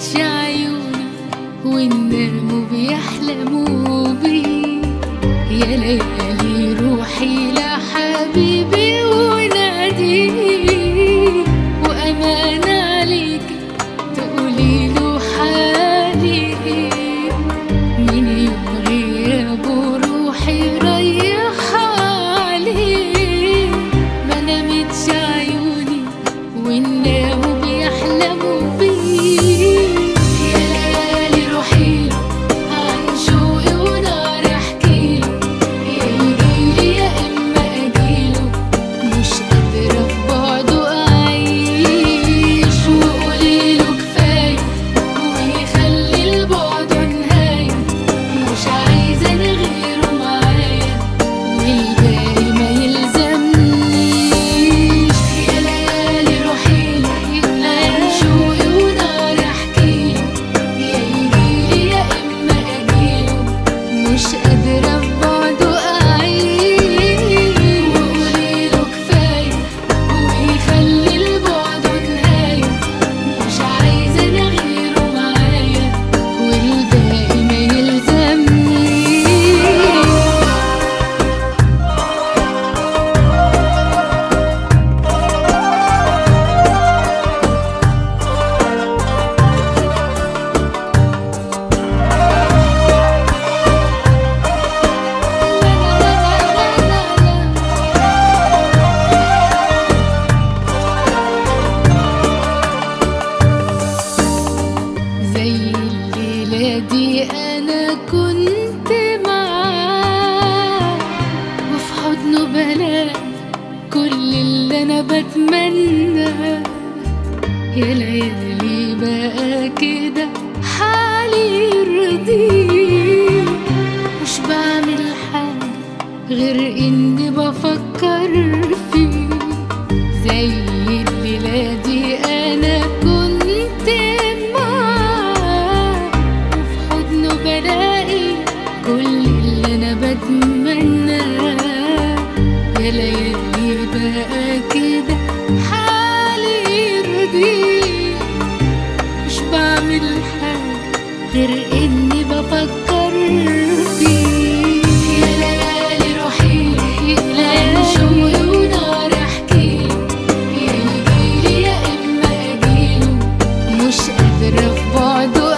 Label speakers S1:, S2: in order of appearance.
S1: نامتش عيوني والناموا بيحلموا بيه يا ليالي روحي لحبيبي وناديه وأمان عليك تقولي له حالي إيه من يوم غيابه روحي رايحة عليه ما نامتش عيوني والناموا بيحلموا بيه يا ليالي روحي له عن شوقي ونار احكيله يا يجيلي يا اما اجيله مش قادرة في بعده اعيش وقوليله كفاية ويخلي البعد نهاية مش عايزة انا غيره معايا والباقي ما يلزمنيش يا ليالي روحي عن شوقي ونار احكيله يا يجيلي يا اما اجيله مش قادرة في بعده اعيش وقوليله كفاية ويخلي البعد نهاية مش عايزة انا غيره معايا والباقي ما يلزمنيش زي الليلة دي أنا كنت معاه وفي حضنه بلاقي كل اللي أنا بتمناه يا ليالي بقى كده حالي يرضيه مش بعمل حاجة غير إني بفكر فيه زي الليلة دي أنا كنت معاه وفي حضنه بلاقي كل اللي أنا بتمناه يا ليالي بقى كده حالي يرضيه مش بعمل حاجة غير إني بفكر فيه يا ليالي روحي ليالي شوقي ونار احكيله يا يجيلي يا إما أجيله مش قادرة في بعده